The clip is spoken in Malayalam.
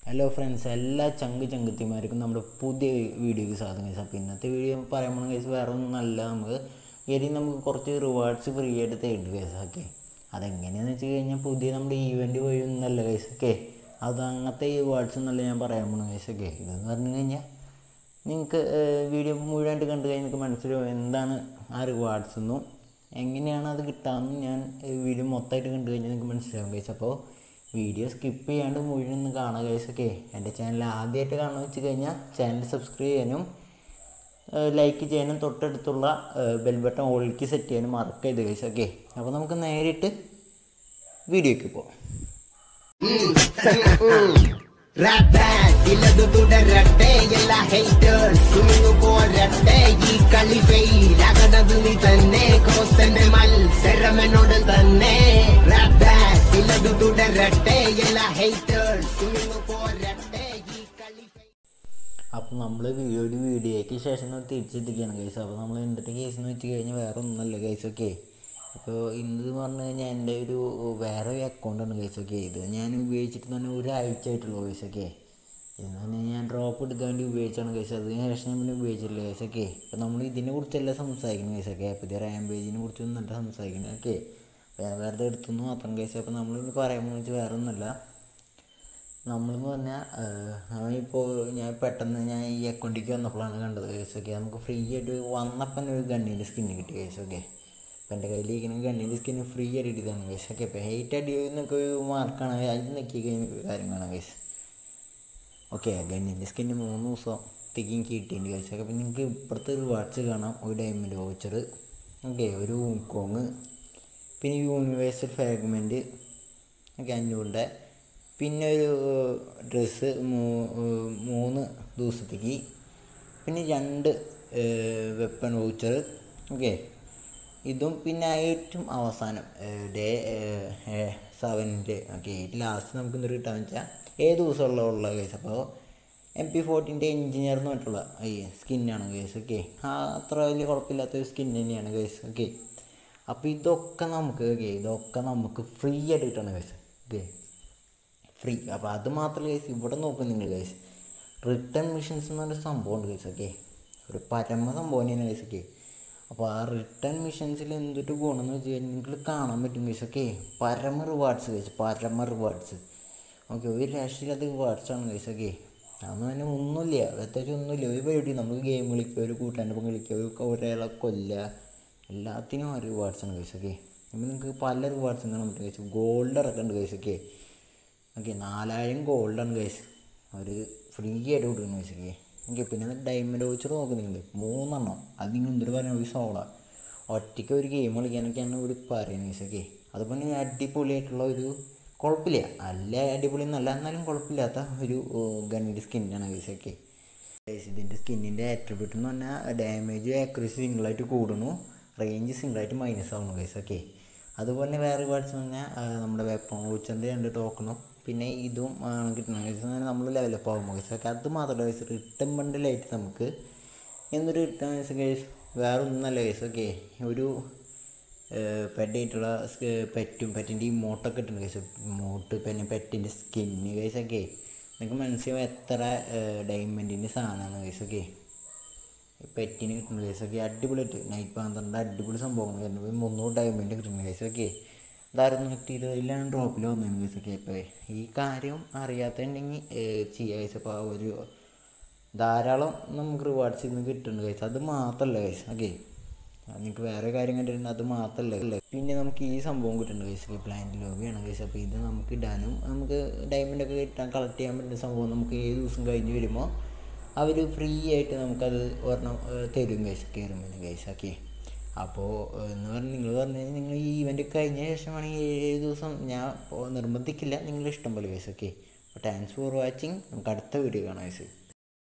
ഹലോ ഫ്രണ്ട്സ് എല്ലാ ചങ്ക് ചങ്കത്തിമാർക്കും നമ്മുടെ പുതിയ വീഡിയോക്ക് സാധനം കഴിച്ചു അപ്പോൾ ഇന്നത്തെ വീഡിയോ പറയാൻ പോണ കേസ് വേറെ ഒന്നും നല്ല നമുക്ക് ഇനി നമുക്ക് കുറച്ച് റിവാർഡ്സ് ഫ്രീ ആയിട്ട് തേടി കേസ് ഓക്കെ അതെങ്ങനെയാണെന്ന് വെച്ച് കഴിഞ്ഞാൽ പുതിയ നമ്മുടെ ഈവൻറ്റ് വഴി ഒന്നല്ല കേസ് ഓക്കെ അത് അങ്ങനത്തെ റിവാർഡ്സ് എന്നല്ല ഞാൻ പറയാൻ പോണ കേസ് ഓക്കെ ഇതെന്ന് പറഞ്ഞു കഴിഞ്ഞാൽ നിങ്ങൾക്ക് വീഡിയോ മുഴുവനായിട്ട് കണ്ടു കഴിഞ്ഞാൽ നിങ്ങൾക്ക് മനസ്സിലാവും എന്താണ് ആ റിവാർഡ്സ് എന്നും എങ്ങനെയാണ് അത് കിട്ടാമെന്നും ഞാൻ വീഡിയോ മൊത്തമായിട്ട് കണ്ടു കഴിഞ്ഞാൽ നിങ്ങൾക്ക് മനസ്സിലാവും കേസ് അപ്പോൾ വീഡിയോ സ്കിപ്പ് ചെയ്യാണ്ട് മുഴുവൻ ഒന്ന് കാണുക ഗൈസ് ഓക്കെ എൻ്റെ ചാനൽ ആദ്യമായിട്ട് കാണുക വെച്ച് കഴിഞ്ഞാൽ ചാനൽ സബ്സ്ക്രൈബ് ചെയ്യാനും ലൈക്ക് ചെയ്യാനും തൊട്ടടുത്തുള്ള ബെൽ ബട്ടൺ ഓളിക്ക് സെറ്റ് ചെയ്യാനും മറക്കരുത് ഗൈസ് ഓക്കെ അപ്പോൾ നമുക്ക് നേരിട്ട് വീഡിയോയ്ക്ക് പോകാം ഇല്ലതു തുടരട്ടെ എല്ലാ ഹേറ്റേഴ്സ് കുഞ്ഞു പോരട്ടെ ഈ കളി ഫെയിലാകണത് നീ തന്നെ കോസ്റ്റന്റെ മത്സരമെന്നോട് തന്നെ ഇല്ലതു തുടരട്ടെ എല്ലാ ഹേറ്റേഴ്സ് കുഞ്ഞു പോരട്ടെ ഈ കളി അപ്പോൾ നമ്മൾ വീഡിയോ ഒരു വീഡിയോയ്ക്ക് ശേഷം തിരിച്ചെത്തിക്കുകയാണ് കേസ് അപ്പോൾ നമ്മൾ എന്തിട്ട് കേസ് എന്ന് വെച്ച് കഴിഞ്ഞാൽ വേറെ ഒന്നുമല്ല കേസ് ഓക്കെ അപ്പോൾ ഇന്ന് പറഞ്ഞു കഴിഞ്ഞാൽ എൻ്റെ ഒരു വേറെ ഒരു അക്കൗണ്ടാണ് കേസ് ഓക്കെ ഇത് ഞാൻ ഉപയോഗിച്ചിട്ട് തന്നെ ഒരാഴ്ച ആയിട്ടുള്ളൂ കേസ് ഓക്കെ ഇതെന്ന് പറഞ്ഞാൽ ഞാൻ ഡ്രോപ്പ് എടുക്കാൻ വേണ്ടി ഉപയോഗിച്ചാണ് കേസ് അതിന് ശേഷം ഞാൻ പിന്നെ ഉപയോഗിച്ചിട്ടില്ല കേസ് ഓക്കെ അപ്പോൾ നമ്മൾ ഇതിനെ കുറിച്ചല്ല സംസാരിക്കുന്നത് കേസ് ഓക്കെ അപ്പോൾ ഇത് റാംപേജിനെ കുറിച്ചൊന്നും അല്ല സംസാരിക്കുന്നത് ഓക്കെ അപ്പോൾ ഞാൻ വെറുതെ എടുത്തെന്ന് മാത്രം കേസ് അപ്പോൾ നമ്മളിന്ന് പറയാൻ വെച്ചാൽ വേറെ ഒന്നുമല്ല നമ്മളെന്ന് പറഞ്ഞാൽ നമ്മളിപ്പോൾ ഞാൻ പെട്ടെന്ന് ഞാൻ ഈ അക്കൗണ്ടിലേക്ക് വന്നപ്പോഴാണ് കണ്ടത് കേസൊക്കെ നമുക്ക് ഫ്രീ ആയിട്ട് വന്നപ്പം തന്നെ ഒരു ഗണ്ണിൻ്റെ സ്കിന്ന് കിട്ടി കേസൊക്കെ അപ്പം എൻ്റെ കയ്യിലിരിക്കുന്ന ഗണ്ണിൻ്റെ സ്കിന്ന് ഫ്രീ ആയിട്ട് കിട്ടിയതാണ് കേസൊക്കെ ഇപ്പോൾ ഹെയ്റ്റ് അടി എന്നൊക്കെ ഒരു മാർക്കാണ് അത് നോക്കി കഴിഞ്ഞ കാര്യങ്ങളാണ് കേസ് ഓക്കെ ഗണ്ണിൻ്റെ സ്കിന്ന് മൂന്ന് ദിവസം തിക്കും കിട്ടിയിട്ടുണ്ട് കേസൊക്കെ അപ്പം നിങ്ങൾക്ക് ഇപ്പുറത്തെ ഒരു വാട്സ് കാണാം ഒരു ഡയമണ്ട് വൗച്ചർ ഓക്കെ ഒരു ഹോങ്കോങ് പിന്നെ യൂണിവേഴ്സൽ ഫ്രാഗ്മെൻറ്റ് ഓക്കെ അഞ്ഞൂറിൻ്റെ പിന്നെ ഒരു ഡ്രസ്സ് മൂന്ന് ദിവസത്തേക്ക് പിന്നെ രണ്ട് വെപ്പൺ വൗച്ചർ ഓക്കെ ഇതും പിന്നെ ഏറ്റവും അവസാനം ഡേ സെവനിൻ്റെ ഓക്കെ ലാസ്റ്റ് നമുക്ക് എന്തൊരു കിട്ടാന്ന് വെച്ചാൽ ഏത് ദിവസമുള്ള ഉള്ള കേസ് അപ്പോൾ എം പി ഫോർട്ടീൻ്റെ എഞ്ചിനീയർ എന്ന് പറഞ്ഞിട്ടുള്ള ഈ സ്കിന്നാണ് കേസ് ഓക്കെ ആ അത്ര വലിയ കുഴപ്പമില്ലാത്തൊരു സ്കിൻ തന്നെയാണ് കേസ് ഓക്കെ അപ്പോൾ ഇതൊക്കെ നമുക്ക് ഓക്കെ ഇതൊക്കെ നമുക്ക് ഫ്രീ ആയിട്ട് കിട്ടണം കേസ് ഓക്കെ ഫ്രീ അപ്പോൾ അത് മാത്രമല്ല കേസ് ഇവിടെ നോക്കും നിങ്ങൾ കേസ് റിട്ടേൺ മിഷൻസ് എന്ന് പറഞ്ഞ സംഭവമുണ്ട് കേസ് ഓക്കെ ഒരു പരമ സംഭവം തന്നെയാണ് കേസ് ഓക്കെ അപ്പോൾ ആ റിട്ടേൺ മിഷൻസിൽ എന്തൊരു ഗുണമെന്ന് വെച്ച് കഴിഞ്ഞാൽ നിങ്ങൾക്ക് കാണാൻ പറ്റും കേസ് ഓക്കെ പരമ റിവാർഡ്സ് കേസ് പരമ റിവാർഡ്സ് ഓക്കെ ഒരു രക്ഷയില്ലാത്ത റിവാർഡ്സാണ് കേസ് ഓക്കെ അതൊന്നും തന്നെ ഒന്നുമില്ല പ്രത്യേകിച്ച് ഒന്നുമില്ല ഒരു പരിപാടി നമുക്ക് ഗെയിം കളിക്കുക ഒരു കൂട്ടാൻ്റെ ഒപ്പം കളിക്കുക ഒരാളെ കൊല്ലുക എല്ലാത്തിനും ആ റിവാർഡ്സാണ് കേസ് ഓക്കെ അപ്പോൾ നിങ്ങൾക്ക് പല റിവാർഡ്സും കാണാൻ പറ്റും കേസ് ഗോൾഡ് ഇറക്കുന്നുണ്ട് കേസ് ഓക്കെ ഓക്കെ നാലായിരം ഗോൾഡാണ് കേസ് അവർ ഫ്രീ ആയിട്ട് കൊടുക്കുന്നു കേസ് ഓക്കെ ഓക്കെ പിന്നെ ഡയമണ്ട് വോച്ചർ നോക്കുന്നുണ്ട് മൂന്നെണ്ണം അത് നിങ്ങൾ എന്തൊരു പറയുന്നത് ഒരു സോള ഒറ്റയ്ക്ക് ഒരു ഗെയിം കളിക്കാനൊക്കെയാണ് ഇവിടെ പറയുന്നത് കേസ് ഓക്കെ അതുപോലെ അടിപൊളിയായിട്ടുള്ള ഒരു കുഴപ്പമില്ല അല്ല അടിപൊളി എന്നല്ല എന്നാലും കുഴപ്പമില്ലാത്ത ഒരു ഗണ്ണിൻ്റെ സ്കിന്നാണ് കേസ് ഓക്കെ ഇതിൻ്റെ സ്കിന്നിൻ്റെ ആട്രിബ്യൂട്ട് എന്ന് പറഞ്ഞാൽ ഡാമേജ് ആക്യുറസി സിംഗിളായിട്ട് കൂടുന്നു റേഞ്ച് സിംഗിളായിട്ട് മൈനസ് ആവുന്നു കേസ് ഓക്കെ അതുപോലെ വേറെ റിവാർഡ്സ് പറഞ്ഞാൽ നമ്മുടെ വെപ്പൺ വോച്ചറിൻ്റെ രണ്ട് ടോക്കണും പിന്നെ ഇതും ആണ് കിട്ടുന്നത് കേസ് നമ്മൾ ലെവലപ്പ് ആകുമ്പോൾ കേസ് ഒക്കെ അത് മാത്രമല്ല കേസ് റിട്ടേൺ ബണ്ടിലായിട്ട് നമുക്ക് എന്നൊരു റിട്ടേൺ കേസ് കേസ് വേറെ ഒന്നല്ല കേസ് ഓക്കെ ഒരു പെറ്റായിട്ടുള്ള പെറ്റും പെറ്റിൻ്റെ ഈ മോട്ടൊക്കെ ഇട്ടുണ്ട് കേസ് മോട്ട് പിന്നെ പെറ്റിൻ്റെ സ്കിന്ന് കേസ് ഒക്കെ നിങ്ങൾക്ക് മനസ്സിലാവും എത്ര ഡയമണ്ടിൻ്റെ സാധനമാണ് കേസ് ഒക്കെ പെറ്റിന് കിട്ടുന്ന കേസൊക്കെ അടിപൊളിയായിട്ട് നൈറ്റ് പാന്ത്രണ്ട് അടിപൊളി സംഭവങ്ങൾ വരുന്നത് മുന്നൂറ് ഡയമണ്ട് കിട്ടുന്ന കേസൊക്കെ ഇതായിരുന്നു നൂറ്റി ഇരുപതിലാണ് ഡ്രോപ്പിൽ വന്നത് കേസൊക്കെ ഇപ്പോൾ ഈ കാര്യം അറിയാത്തുണ്ടെങ്കിൽ ചെയ്യുക കേസ് അപ്പോൾ ഒരു ധാരാളം നമുക്ക് റിവാർഡ്സ് ഇന്ന് കിട്ടുന്നുണ്ട് കേസ് അത് മാത്രമല്ല കേസ് ഓക്കെ നിങ്ങൾക്ക് വേറെ കാര്യം കണ്ടിട്ടുണ്ട് അത് മാത്രമല്ല പിന്നെ നമുക്ക് ഈ സംഭവം കിട്ടുന്നുണ്ട് കേസ് പ്ലാന്റ് ലോബിയാണ് കേസ് അപ്പോൾ ഇത് നമുക്ക് ഇടാനും നമുക്ക് ഡയമണ്ടൊക്കെ കിട്ടാൻ കളക്ട് ചെയ്യാൻ പറ്റുന്ന സംഭവം നമുക്ക് ഏത് ദിവസം കഴിഞ്ഞ് വരുമ്പോൾ അവർ ഫ്രീ ആയിട്ട് നമുക്കത് ഒരെണ്ണം തരും കേസ് കയറുമ്പോൾ കേസ് ഓക്കെ അപ്പോൾ എന്ന് പറഞ്ഞ് നിങ്ങൾ പറഞ്ഞു കഴിഞ്ഞാൽ നിങ്ങൾ ഈ ഇവൻ്റ് കഴിഞ്ഞ ശേഷമാണെങ്കിൽ ഏഴ് ദിവസം ഞാൻ നിർബന്ധിക്കില്ല നിങ്ങളുടെ ഇഷ്ടം പോലെ കേസ് ഓക്കെ അപ്പോൾ താങ്ക്സ് ഫോർ വാച്ചിങ് നമുക്ക് അടുത്ത വീഡിയോ കാണാം കേസ്